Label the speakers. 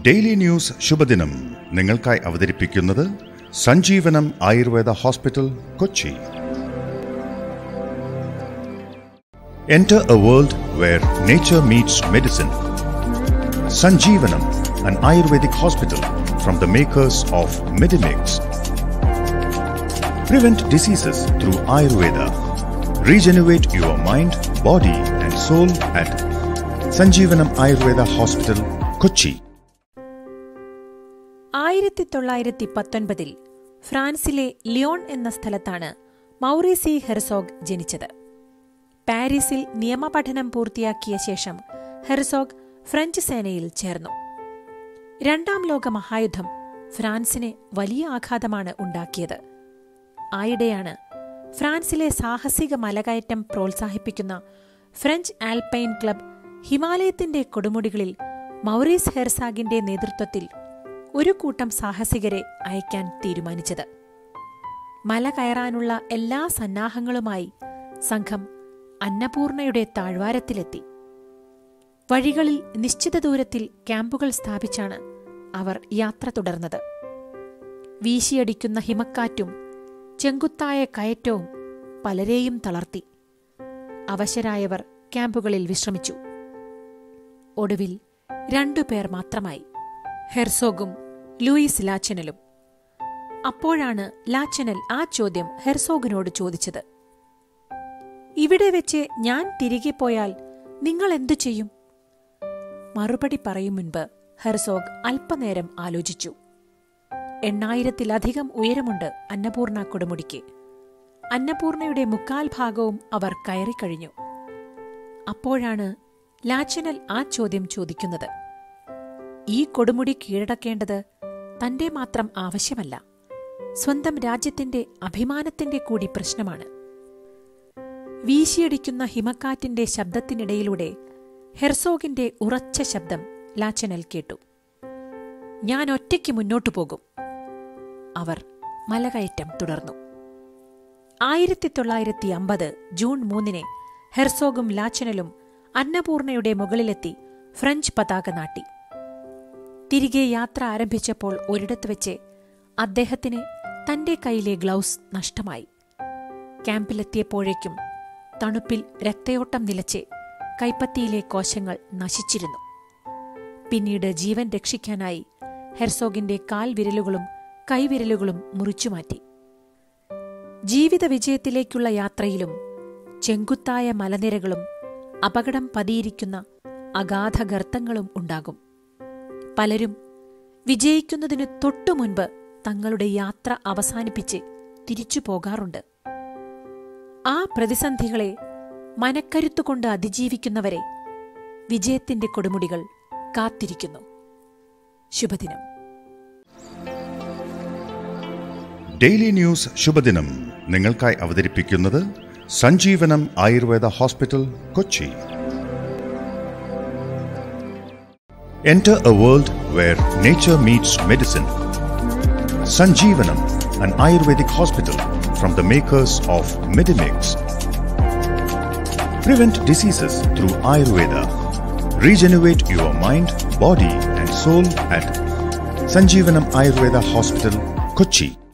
Speaker 1: Daily news ശുഭദിനം നിങ്ങൾക്കായി അവതരിപ്പിക്കുന്നത് Sanjeevanam Ayurveda hospital Kochi Enter a world where nature meets medicine. Sanjeevanam, an Ayurvedic hospital from the makers of Medimix. Prevent diseases through Ayurveda. Regenerate your mind, body, and soul at Sanjeevanam Ayurveda Hospital, Kochi.
Speaker 2: ആയിരത്തി തൊള്ളായിരത്തി പത്തൊൻപതിൽ ഫ്രാൻസിലെ Leon എന്ന സ്ഥലത്താണ് മൗറീസി Herzog ജനിച്ചത് പാരീസിൽ നിയമപഠനം പൂർത്തിയാക്കിയ ശേഷം ഹെർസോഗ് ഫ്രഞ്ച് സേനയിൽ ചേർന്നു രണ്ടാം ലോക മഹായുദ്ധം ഫ്രാൻസിന് വലിയ ആഘാതമാണ് ഉണ്ടാക്കിയത് ആയിടെയാണ് ഫ്രാൻസിലെ സാഹസിക മലകയറ്റം പ്രോത്സാഹിപ്പിക്കുന്ന ഫ്രഞ്ച് ആൽപൈൻ ക്ലബ് ഹിമാലയത്തിന്റെ കൊടുമുടികളിൽ മൗറീസ് ഹെർസാഗിന്റെ നേതൃത്വത്തിൽ ഒരു കൂട്ടം സാഹസികരെ അയക്കാൻ തീരുമാനിച്ചത് മല കയറാനുള്ള എല്ലാ സന്നാഹങ്ങളുമായി സംഘം അന്നപൂർണയുടെ താഴ്വാരത്തിലെത്തി വഴികളിൽ നിശ്ചിത ദൂരത്തിൽ ക്യാമ്പുകൾ സ്ഥാപിച്ചാണ് അവർ യാത്ര തുടർന്നത് വീശിയടിക്കുന്ന ഹിമക്കാറ്റും ചെങ്കുത്തായ കയറ്റവും പലരെയും തളർത്തി അവശരായവർ ക്യാമ്പുകളിൽ വിശ്രമിച്ചു ഒടുവിൽ രണ്ടുപേർ മാത്രമായി ഹെർസോഗും ലൂയിസ് ലാച്ചനലും അപ്പോഴാണ് ലാച്ചനൽ ആ ചോദ്യം ഹെർസോഗിനോട് ചോദിച്ചത് ഇവിടെ വെച്ച് ഞാൻ തിരികെ പോയാൽ നിങ്ങൾ എന്തു ചെയ്യും മറുപടി പറയും മുൻപ് ഹെർസോഗ് അല്പനേരം ആലോചിച്ചു എണ്ണായിരത്തിലധികം ഉയരമുണ്ട് അന്നപൂർണ കൊടുമുടിക്ക് അന്നപൂർണയുടെ മുക്കാൽ ഭാഗവും അവർ കയറിക്കഴിഞ്ഞു അപ്പോഴാണ് ലാച്ചനൽ ആ ചോദ്യം ചോദിക്കുന്നത് ഈ കൊടുമുടി കീഴടക്കേണ്ടത് തന്റെ മാത്രം ആവശ്യമല്ല സ്വന്തം രാജ്യത്തിന്റെ അഭിമാനത്തിന്റെ കൂടി പ്രശ്നമാണ് വീശിയടിക്കുന്ന ഹിമക്കാറ്റിന്റെ ശബ്ദത്തിനിടയിലൂടെ ഹെർസോഗിന്റെ ഉറച്ച ശബ്ദം ലാച്ചനൽ കേട്ടു ഞാൻ ഒറ്റയ്ക്ക് മുന്നോട്ടു പോകും അവർ മലകയറ്റം തുടർന്നു ആയിരത്തി തൊള്ളായിരത്തി അമ്പത് ജൂൺ മൂന്നിന് ഹെർസോഗും ലാച്ചനലും അന്നപൂർണയുടെ മുകളിലെത്തി ഫ്രഞ്ച് പതാക നാട്ടി തിരികെ യാത്ര ആരംഭിച്ചപ്പോൾ ഒരിടത്ത് വെച്ച് അദ്ദേഹത്തിന് തന്റെ കയ്യിലെ ഗ്ലൗസ് നഷ്ടമായി ക്യാമ്പിലെത്തിയപ്പോഴേക്കും തണുപ്പിൽ രക്തയോട്ടം നിലച്ച് കൈപ്പത്തിയിലെ കോശങ്ങൾ നശിച്ചിരുന്നു പിന്നീട് ജീവൻ രക്ഷിക്കാനായി ഹെർസോഗിന്റെ കാൽ വിരലുകളും കൈവിരലുകളും മുറിച്ചുമാറ്റി ജീവിത വിജയത്തിലേക്കുള്ള യാത്രയിലും ചെങ്കുത്തായ മലനിരകളും അപകടം പതിയിരിക്കുന്ന അഗാധ ഗർത്തങ്ങളും ഉണ്ടാകും പലരും വിജയിക്കുന്നതിനു തൊട്ടുമുൻപ് തങ്ങളുടെ യാത്ര അവസാനിപ്പിച്ച് തിരിച്ചു പോകാറുണ്ട് ആ പ്രതിസന്ധികളെ മനക്കരുത്തുകൊണ്ട് അതിജീവിക്കുന്നവരെ വിജയത്തിന്റെ കൊടുമുടികൾ കാത്തിരിക്കുന്നു ശുഭദിനം
Speaker 1: ഡെയിലി ന്യൂസ് ശുഭദിനം നിങ്ങൾക്കായി അവതരിപ്പിക്കുന്നത് Sanjeevanam Ayurveda hospital Kochi Enter a world where nature meets medicine. Sanjeevanam, an Ayurvedic hospital from the makers of Medimix. Prevent diseases through Ayurveda. Regenerate your mind, body, and soul at Sanjeevanam Ayurveda Hospital, Kochi.